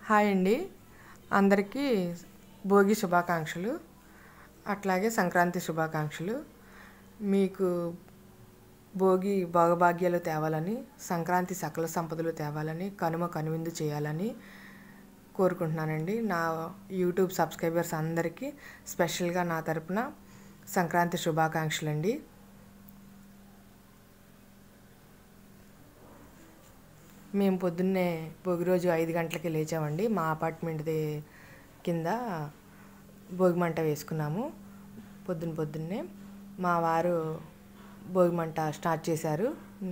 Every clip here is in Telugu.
హాయ్ అండి అందరికీ భోగి శుభాకాంక్షలు అట్లాగే సంక్రాంతి శుభాకాంక్షలు మీకు భోగి భోగభాగ్యాలు తేవాలని సంక్రాంతి సకల సంపదలు తేవాలని కనుమ కనువిందు చేయాలని కోరుకుంటున్నానండి నా యూట్యూబ్ సబ్స్క్రైబర్స్ అందరికీ స్పెషల్గా నా తరపున సంక్రాంతి శుభాకాంక్షలు అండి మేము పొద్దున్నే భోగి రోజు ఐదు గంటలకి లేచామండి మా అపార్ట్మెంట్ది కింద భోగి మంట వేసుకున్నాము పొద్దున్న పొద్దున్నే మా వారు భోగి మంట స్టార్ట్ చేశారు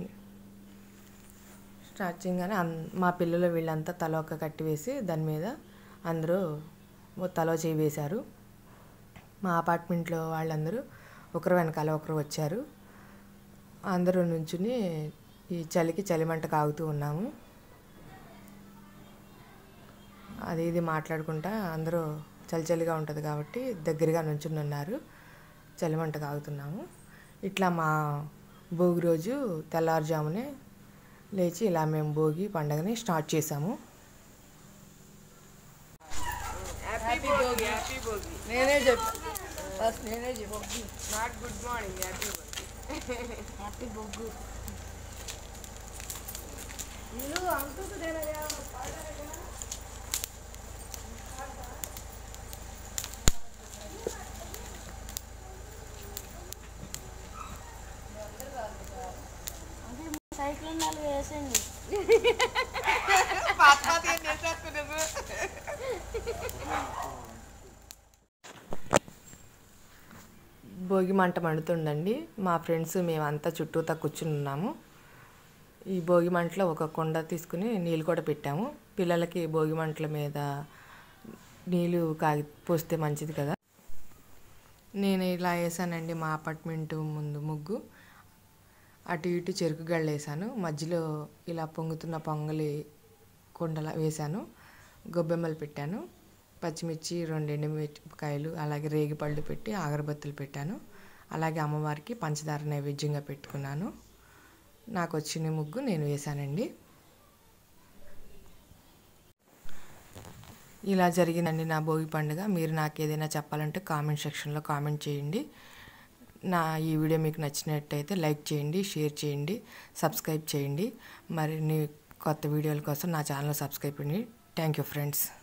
స్టార్ట్ చేయగానే అన్ మా పిల్లలు వీళ్ళంతా తల ఒక్క కట్టి వేసి దాని మీద అందరూ ఓ తలో చేయి వేశారు మా అపార్ట్మెంట్లో వాళ్ళందరూ ఒకరు వెనకాల ఒకరు వచ్చారు అందరూ నుంచుని ఈ చలికి చలిమంట కాగుతూ ఉన్నాము అది ఇది మాట్లాడుకుంటా అందరూ చలి చలిగా ఉంటుంది కాబట్టి దగ్గరగా నుంచుని ఉన్నారు చలిమంట కాగుతున్నాము ఇట్లా మా భోగి రోజు తెల్లారుజామునే లేచి ఇలా మేము భోగి పండగని స్టార్ట్ చేసాము హ్యాపీ భోగి హ్యాపీ భోగి నేనే చెప్పా ఫస్ట్ నేనే చెప్పా not good morning happy Bhogi happy బొగ్గు సైకిల్ నాలుగు వేసండి పాత పాత ఏం చేసేస్తున్నారు భోగి మంట మండుతుందండి మా ఫ్రెండ్స్ మేమంతా చుట్టూతా కూర్చుని ఉన్నాము ఈ భోగి మంటలో ఒక కుండ తీసుకుని నీళ్ళు కూడా పెట్టాము పిల్లలకి భోగి మంటల మీద నీళ్ళు కాగి పోస్తే మంచిది కదా నేను ఇలా వేసానండి మా అపార్ట్మెంట్ ముందు ముగ్గు అటు ఇటు చెరుకు గళ్ళు వేసాను మధ్యలో ఇలా పొంగుతున్న పొంగలి కుండల వేశాను గొబ్బెమ్మలు పెట్టాను పచ్చిమిర్చి రెండు ఎండుమిరపకాయలు అలాగే రేగిపళ్ళు పెట్టి అగరబత్తులు పెట్టాను అలాగే అమ్మవారికి పంచదార నైవేద్యంగా పెట్టుకున్నాను నాకు వచ్చిన ముగ్గు నేను వేశానండి ఇలా జరిగిందండి నా భోగి పండుగ మీరు నాకు ఏదైనా చెప్పాలంటే కామెంట్ సెక్షన్లో కామెంట్ చేయండి నా ఈ వీడియో మీకు నచ్చినట్టయితే లైక్ చేయండి షేర్ చేయండి సబ్స్క్రైబ్ చేయండి మరిన్ని కొత్త వీడియోల కోసం నా ఛానల్ సబ్స్క్రైబ్ చేయండి థ్యాంక్ యూ ఫ్రెండ్స్